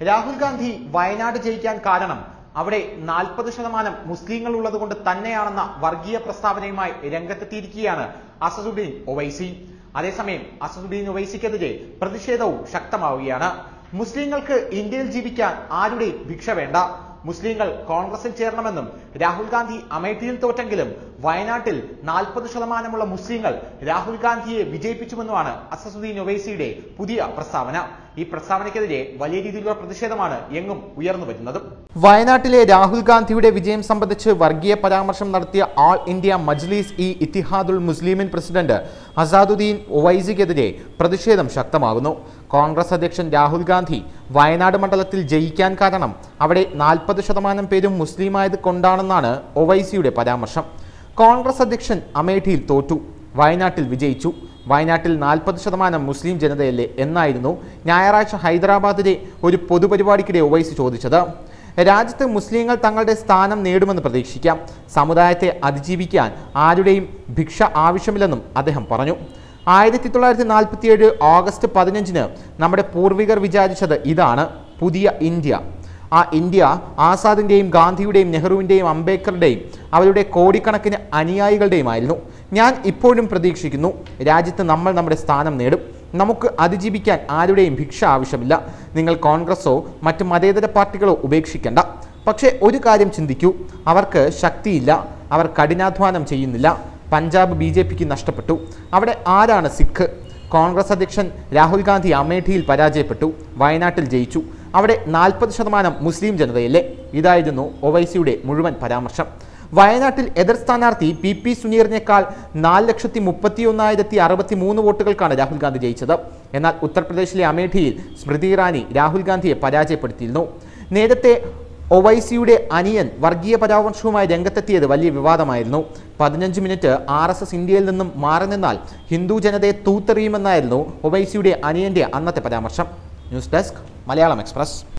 രാഹുൽ ഗാന്ധി വയനാട് ജയിക്കാൻ കാരണം അവിടെ നാൽപ്പത് ശതമാനം മുസ്ലിങ്ങൾ ഉള്ളതുകൊണ്ട് തന്നെയാണെന്ന വർഗീയ പ്രസ്താവനയുമായി രംഗത്തെത്തിയിരിക്കുകയാണ് അസദുദ്ദീൻ ഒവൈസി അതേസമയം അസദുദ്ദീൻ ഒവൈസിക്കെതിരെ പ്രതിഷേധവും ശക്തമാവുകയാണ് മുസ്ലിങ്ങൾക്ക് ഇന്ത്യയിൽ ജീവിക്കാൻ ആരുടെയും ഭിക്ഷ വേണ്ട മുസ്ലിങ്ങൾ കോൺഗ്രസിൽ ചേരണമെന്നും രാഹുൽ ഗാന്ധി അമേഠിയിൽ തോറ്റെങ്കിലും വയനാട്ടിൽ നാൽപ്പത് ശതമാനമുള്ള മുസ്ലിങ്ങൾ രാഹുൽ ഗാന്ധിയെ വിജയിപ്പിച്ചുവെന്നുമാണ് അസസുദ്ദീൻ ഒവൈസിയുടെ പുതിയ പ്രസ്താവന ഈ പ്രസ്താവനയ്ക്കെതിരെ വലിയ രീതിയിലുള്ള പ്രതിഷേധമാണ് എങ്ങും ഉയർന്നു വരുന്നത് വയനാട്ടിലെ രാഹുൽ ഗാന്ധിയുടെ വിജയം സംബന്ധിച്ച് വർഗീയ പരാമർശം നടത്തിയ all India Majlis e Ittehadul Muslimeen president Asaduddin ഒവൈസിക്കെതിരെ പ്രതിഷേധം ശക്തമാകുന്നു കോൺഗ്രസ് അധ്യക്ഷൻ രാഹുൽ ഗാന്ധി വയനാട് മണ്ഡലത്തിൽ ജയിക്കാൻ കാരണം അവിടെ നാൽപ്പത് ശതമാനം പേരും മുസ്ലിമായത് കൊണ്ടാണെന്നാണ് ഒവൈസിയുടെ പരാമർശം കോൺഗ്രസ് അധ്യക്ഷൻ അമേഠിയിൽ തോറ്റു വയനാട്ടിൽ വിജയിച്ചു വയനാട്ടിൽ നാൽപ്പത് ശതമാനം മുസ്ലിം ജനതയല്ലേ എന്നായിരുന്നു ഞായറാഴ്ച ഹൈദരാബാദിലെ ഒരു പൊതുപരിപാടിക്കിടെ ഒവൈസി ചോദിച്ചത് രാജ്യത്ത് മുസ്ലിങ്ങൾ തങ്ങളുടെ സ്ഥാനം നേടുമെന്ന് പ്രതീക്ഷിക്കാം സമുദായത്തെ അതിജീവിക്കാൻ ആരുടെയും ഭിക്ഷ ആവശ്യമില്ലെന്നും അദ്ദേഹം പറഞ്ഞു ആയിരത്തി തൊള്ളായിരത്തി നാൽപ്പത്തിയേഴ് ഓഗസ്റ്റ് പതിനഞ്ചിന് നമ്മുടെ പൂർവികർ വിചാരിച്ചത് ഇതാണ് പുതിയ ഇന്ത്യ ആ ഇന്ത്യ ആസാദിൻ്റെയും ഗാന്ധിയുടെയും നെഹ്റുവിൻ്റെയും അംബേദ്കറുടെയും അവരുടെ കോടിക്കണക്കിന് അനുയായികളുടെയുമായിരുന്നു ഞാൻ ഇപ്പോഴും പ്രതീക്ഷിക്കുന്നു രാജ്യത്ത് നമ്മൾ നമ്മുടെ സ്ഥാനം നേടും നമുക്ക് അതിജീവിക്കാൻ ആരുടെയും ഭിക്ഷ ആവശ്യമില്ല നിങ്ങൾ കോൺഗ്രസോ മറ്റ് മതേതര പാർട്ടികളോ ഉപേക്ഷിക്കേണ്ട പക്ഷേ ഒരു കാര്യം ചിന്തിക്കൂ അവർക്ക് ശക്തിയില്ല അവർ കഠിനാധ്വാനം ചെയ്യുന്നില്ല പഞ്ചാബ് ബി ജെ പിക്ക് നഷ്ടപ്പെട്ടു അവിടെ ആരാണ് സിഖ് കോൺഗ്രസ് അധ്യക്ഷൻ രാഹുൽ ഗാന്ധി അമേഠിയിൽ പരാജയപ്പെട്ടു വയനാട്ടിൽ ജയിച്ചു അവിടെ നാൽപ്പത് ശതമാനം മുസ്ലിം ജനതയല്ലേ ഇതായിരുന്നു ഒവൈസിയുടെ മുഴുവൻ പരാമർശം വയനാട്ടിൽ എതിർ സ്ഥാനാർത്ഥി പി പി സുനീറിനേക്കാൾ നാല് ലക്ഷത്തി മുപ്പത്തി ഒന്നായിരത്തി അറുപത്തി മൂന്ന് വോട്ടുകൾക്കാണ് രാഹുൽ ഗാന്ധി ജയിച്ചത് എന്നാൽ ഉത്തർപ്രദേശിലെ അമേഠിയിൽ സ്മൃതി ഇറാനി രാഹുൽ ഗാന്ധിയെ പരാജയപ്പെടുത്തിയിരുന്നു നേരത്തെ ഒവൈസിയുടെ അനിയൻ വർഗീയ പരാമർശവുമായി രംഗത്തെത്തിയത് വലിയ വിവാദമായിരുന്നു പതിനഞ്ച് മിനിറ്റ് ആർ എസ് എസ് ഇന്ത്യയിൽ നിന്നും മാറി നിന്നാൽ ഹിന്ദു ജനതയെ തൂത്തെറിയുമെന്നായിരുന്നു ഒവൈസിയുടെ അനിയന്റെ അന്നത്തെ പരാമർശം ന്യൂസ് ഡെസ്ക് മലയാളം എക്സ്പ്രസ്